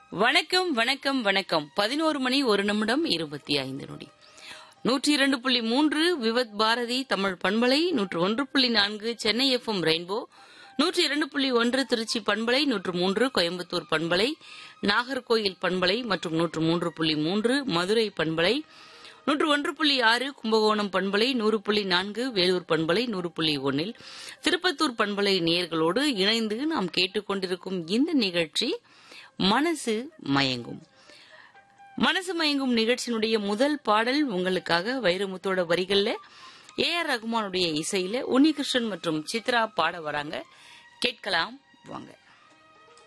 வணக்கம் வணக்கம் வணக்கம் பதினோரு மணி ஒரு நிமிடம் இருபத்தி ஐந்து நொடி நூற்றி இரண்டு புள்ளி மூன்று விவத் பாரதி தமிழ் பண்பலை நூற்று ஒன்று புள்ளி நான்கு சென்னை எஃப்எம் ரெயின்போ நூற்றி இரண்டு புள்ளி ஒன்று திருச்சி பண்பலை நூற்று மூன்று கோயம்புத்தூர் பண்பலை நாகர்கோயில் பண்பலை மற்றும் நூற்று மூன்று புள்ளி மூன்று மதுரை பண்பலை நூற்று ஒன்று புள்ளி ஆறு கும்பகோணம் பண்பலை நூறு புள்ளி நான்கு வேலூர் பண்பலை நூறு புள்ளி ஒன்னில் திருப்பத்தூர் பண்பலை நேயர்களோடு இணைந்து நாம் கேட்டுக்கொண்டிருக்கும் இந்த நிகழ்ச்சி மனசு மயங்கும் மனசு மயங்கும் நிகழ்ச்சியினுடைய முதல் பாடல் உங்களுக்காக வைரமுத்தோட வரிகள்ல ஏ ஆர் ரகுமானுடைய இசையில உன்னிகிருஷ்ணன் மற்றும் சித்ரா பாட வராங்க கேட்கலாம் வாங்க